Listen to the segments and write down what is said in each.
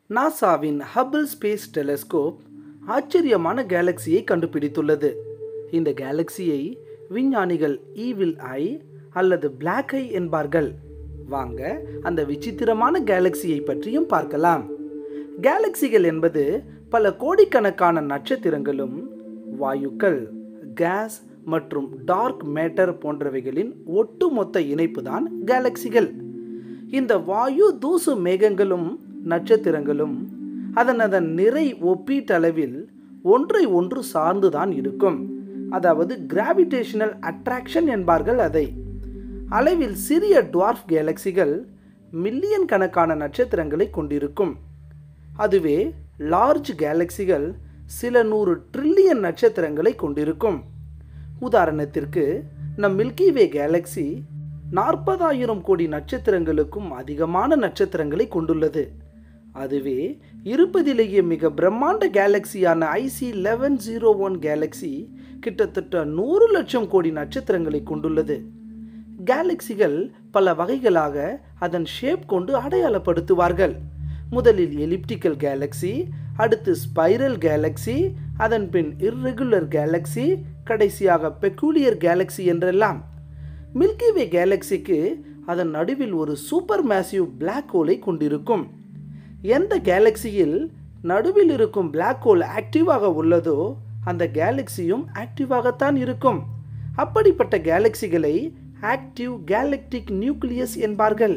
நாசாவின் Hubble space telescope ஆச்சரியமான கேலக்சியை கண்டுபிடித்துள்ளது இந்த கேலக்சியை விஞ்ஞானிகள் ஈவில் ஐ அல்லது பிளாக் ஐ என்பார்கள் வாங்க அந்த விசித்திரமான கேலக்சியை பற்றியும் பார்க்கலாம் கேலக்சிகள் என்பது பல கோடிக்கணக்கான நட்சத்திரங்களும் வாயுக்கள் கேஸ் மற்றும் டார்க் மேட்டர் போன்றவைகளின் ஒட்டுமொத்த இணைப்பு தான் கேலக்சிகள் இந்த வாயு தூசு மேகங்களும் நட்சத்திரங்களும் அதன் அதன் நிறை ஒப்பீட்டளவில் ஒன்றை ஒன்று சார்ந்துதான் இருக்கும் அதாவது கிராவிடேஷனல் அட்ராக்ஷன் என்பார்கள் அதை அளவில் சிறிய டுவார்ஃப் கேலக்சிகள் மில்லியன் கணக்கான நட்சத்திரங்களை கொண்டிருக்கும் அதுவே லார்ஜ் கேலக்சிகள் சில நூறு ட்ரில்லியன் நட்சத்திரங்களை கொண்டிருக்கும் உதாரணத்திற்கு நம் மில்கிவே கேலக்சி நாற்பதாயிரம் கோடி நட்சத்திரங்களுக்கும் அதிகமான நட்சத்திரங்களை கொண்டுள்ளது அதுவே இருப்பதிலேயே மிக பிரம்மாண்ட கேலக்சியான IC eleven zero one galaxy கிட்டத்தட்ட நூறு லட்சம் கோடி நட்சத்திரங்களை கொண்டுள்ளது கேலக்சிகள் பல வகைகளாக அதன் ஷேப் கொண்டு அடையாளப்படுத்துவார்கள் முதலில் எலிப்டிக்கல் கேலக்சி அடுத்து ஸ்பைரல் கேலக்சி அதன் பின் இர்ரெகுலர் கேலக்சி கடைசியாக பெக்கூலியர் கேலக்சி என்றெல்லாம் மில்கிவே கேலக்சிக்கு அதன் நடுவில் ஒரு சூப்பர் மேசிவ் பிளாக் ஹோலை கொண்டிருக்கும் எந்த கேலக்சியில் நடுவில் இருக்கும் பிளாக் ஹோல் ஆக்டிவாக உள்ளதோ அந்த கேலக்சியும் ஆக்டிவாகத்தான் இருக்கும் அப்படிப்பட்ட கேலக்சிகளை ஆக்டிவ் கேலக்டிக் நியூக்ளியஸ் என்பார்கள்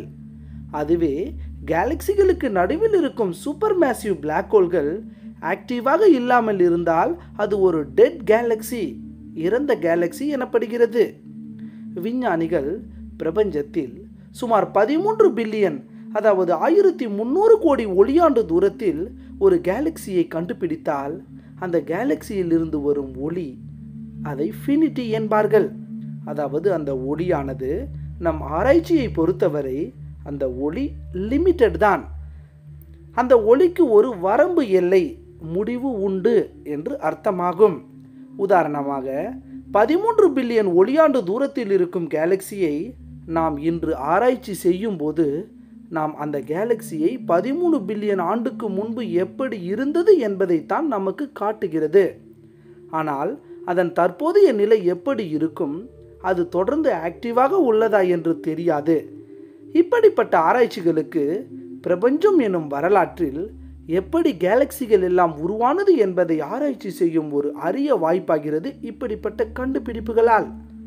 அதுவே கேலக்சிகளுக்கு நடுவில் இருக்கும் சூப்பர் மேசிவ் பிளாக் ஹோல்கள் ஆக்டிவாக இல்லாமல் இருந்தால் அது ஒரு டெட் கேலக்சி இறந்த கேலக்சி எனப்படுகிறது விஞ்ஞானிகள் பிரபஞ்சத்தில் சுமார் பதிமூன்று பில்லியன் அதாவது ஆயிரத்தி முந்நூறு கோடி ஒளியாண்டு தூரத்தில் ஒரு கேலக்சியை கண்டுபிடித்தால் அந்த கேலக்சியில் இருந்து வரும் ஒளி அதை ஃபினிட்டி என்பார்கள் அதாவது அந்த ஒளியானது நம் ஆராய்ச்சியை பொறுத்தவரை அந்த ஒளி லிமிட்டட் தான் அந்த ஒளிக்கு ஒரு வரம்பு எல்லை முடிவு உண்டு என்று அர்த்தமாகும் உதாரணமாக பதிமூன்று பில்லியன் ஒளியாண்டு தூரத்தில் இருக்கும் கேலக்சியை நாம் இன்று ஆராய்ச்சி செய்யும் போது நாம் அந்த கேலக்சியை பதிமூணு பில்லியன் ஆண்டுக்கு முன்பு எப்படி இருந்தது என்பதைத்தான் நமக்கு காட்டுகிறது ஆனால் அதன் தற்போதைய நிலை எப்படி இருக்கும் அது தொடர்ந்து ஆக்டிவாக உள்ளதா என்று தெரியாது இப்படிப்பட்ட ஆராய்ச்சிகளுக்கு பிரபஞ்சம் எனும் வரலாற்றில் எப்படி கேலக்சிகள் எல்லாம் உருவானது என்பதை ஆராய்ச்சி செய்யும் ஒரு அரிய வாய்ப்பாகிறது இப்படிப்பட்ட கண்டுபிடிப்புகளால்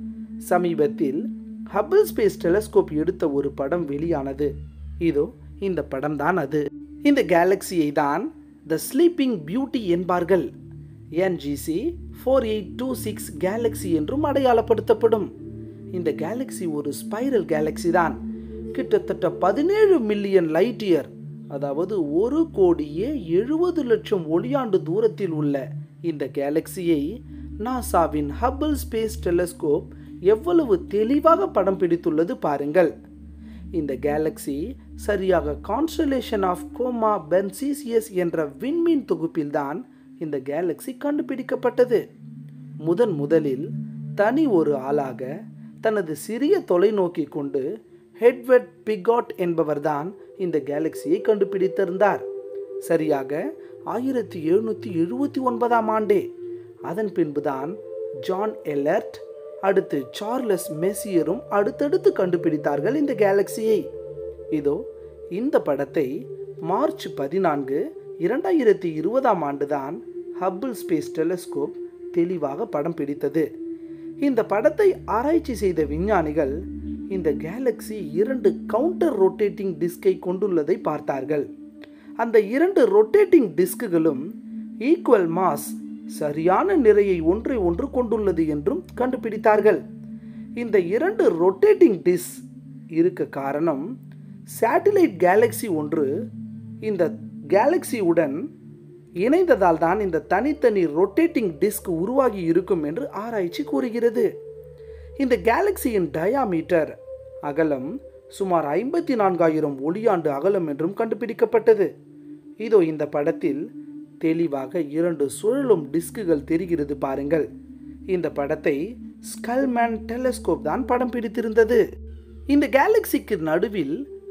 சமீபத்தில் ஹபிள் ஸ்பேஸ் டெலஸ்கோப் எடுத்த ஒரு படம் வெளியானது இதோ இந்த படம் தான் அது இந்த கேலக்சியை தான் த ஸ்லீப்பிங் பியூட்டி என்பார்கள் NGC four eight two six galaxy என்றும் அடையாளப்படுத்தப்படும் இந்த கேலக்சி ஒரு ஸ்பைரல் கேலக்சி தான் கிட்டத்தட்ட பதினேழு மில்லியன் லைட் இயர் அதாவது ஒரு கோடியே எழுபது லட்சம் ஒளியாண்டு தூரத்தில் உள்ள இந்த கேலக்சியை நாசாவின் ஹபிள் ஸ்பேஸ் டெலஸ்கோப் எவ்வளவு தெளிவாக படம் பிடித்துள்ளது பாருங்கள் இந்த கேலக்சி சரியாக கான்ஸ்டலேஷன் ஆஃப் கோமா பென்சிசியஸ் என்ற விண்மீன் தொகுப்பில்தான் இந்த கேலக்சி கண்டுபிடிக்கப்பட்டது முதன் முதலில் தனி ஒரு ஆளாக தனது சிறிய தொலைநோக்கி கொண்டு ஹெட்வெட் பிகாட் என்பவர்தான் இந்த கேலக்சியை கண்டுபிடித்திருந்தார் சரியாக ஆயிரத்தி எழுநூற்றி எழுபத்தி ஒன்பதாம் ஆண்டே அதன் பின்புதான் ஜான் எல்லர்ட் அடுத்து சார்லஸ் மெசியரும் அடுத்தடுத்து கண்டுபிடித்தார்கள் இந்த கேலக்சியை இதோ இந்த படத்தை மார்ச் பதினான்கு இரண்டாயிரத்தி இருபதாம் ஆண்டுதான் ஹப்பிள் ஸ்பேஸ் டெலஸ்கோப் தெளிவாக படம் பிடித்தது இந்த படத்தை ஆராய்ச்சி செய்த விஞ்ஞானிகள் இந்த கேலக்சி இரண்டு கவுண்டர் ரொட்டேட்டிங் டிஸ்கை கொண்டுள்ளதை பார்த்தார்கள் அந்த இரண்டு ரொட்டேட்டிங் டிஸ்குகளும் ஈக்குவல் மாஸ் சரியான நிறையை ஒன்றை ஒன்று கொண்டுள்ளது என்றும் கண்டுபிடித்தார்கள் இந்த இரண்டு ரொட்டேட்டிங் டிஸ் இருக்க காரணம் சேட்டிலைட் கேலக்சி ஒன்று இந்த கேலக்சியுடன் இணைந்ததால் தான் இந்த தனித்தனி ரொட்டேட்டிங் டிஸ்க் உருவாகி இருக்கும் என்று ஆராய்ச்சி கூறுகிறது இந்த கேலக்சியின் டயாமீட்டர் அகலம் சுமார் ஐம்பத்தி நான்காயிரம் ஒளியாண்டு அகலம் என்றும் கண்டுபிடிக்கப்பட்டது இதோ இந்த படத்தில் தெளிவாக இரண்டு சுழலும் டிஸ்குகள் தெரிகிறது பாருங்கள் இந்த படத்தை ஸ்கல்மேன் டெலஸ்கோப் தான் படம் பிடித்திருந்தது இந்த கேலக்சிக்கு நடுவில்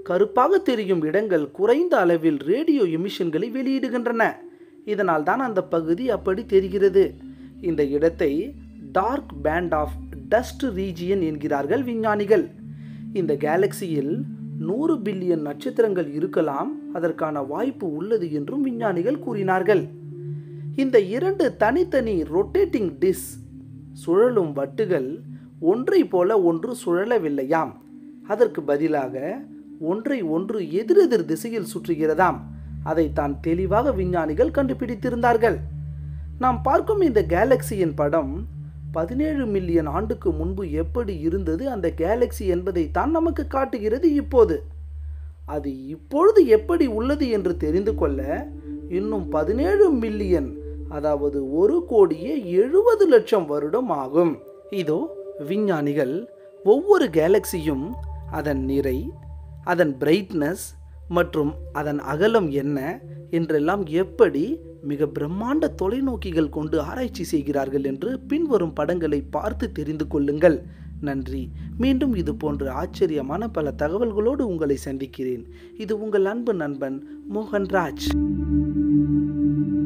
கருப்பாக தெரியும் இடங்கள் குறைந்த அளவில் ரேடியோ எமிஷன்களை வெளியிடுகின்றன இதனால் தான் அந்த பகுதி அப்படி தெரிகிறது இந்த இடத்தை dark band of dust region என்கிறார்கள் விஞ்ஞானிகள் இந்த கேலக்சியில் நூறு பில்லியன் நட்சத்திரங்கள் இருக்கலாம் அதற்கான வாய்ப்பு உள்ளது என்றும் விஞ்ஞானிகள் கூறினார்கள் இந்த இரண்டு தனித்தனி ரொட்டேட்டிங் டிஸ் சுழலும் வட்டுகள் ஒன்றை போல ஒன்று சுழலவில்லையாம் அதற்கு பதிலாக ஒன்றை ஒன்று எதிரெதிர் திசையில் சுற்றுகிறதாம் அதை தான் தெளிவாக விஞ்ஞானிகள் கண்டுபிடித்திருந்தார்கள் நாம் பார்க்கும் இந்த கேலக்சியின் படம் பதினேழு மில்லியன் ஆண்டுக்கு முன்பு எப்படி இருந்தது அந்த கேலக்சி என்பதைத்தான் நமக்கு காட்டுகிறது இப்போது அது இப்பொழுது எப்படி உள்ளது என்று தெரிந்து கொள்ள இன்னும் பதினேழு மில்லியன் அதாவது ஒரு கோடியே எழுபது லட்சம் வருடம் ஆகும் இதோ விஞ்ஞானிகள் ஒவ்வொரு கேலக்சியும் அதன் நிறை அதன் பிரைட்னஸ் மற்றும் அதன் அகலம் என்ன என்றெல்லாம் எப்படி மிக பிரம்மாண்ட தொலைநோக்கிகள் கொண்டு ஆராய்ச்சி செய்கிறார்கள் என்று பின்வரும் படங்களை பார்த்து தெரிந்து கொள்ளுங்கள் நன்றி மீண்டும் இது போன்ற ஆச்சரியமான பல தகவல்களோடு உங்களை சந்திக்கிறேன் இது உங்கள் அன்பு நண்பன் மோகன்ராஜ்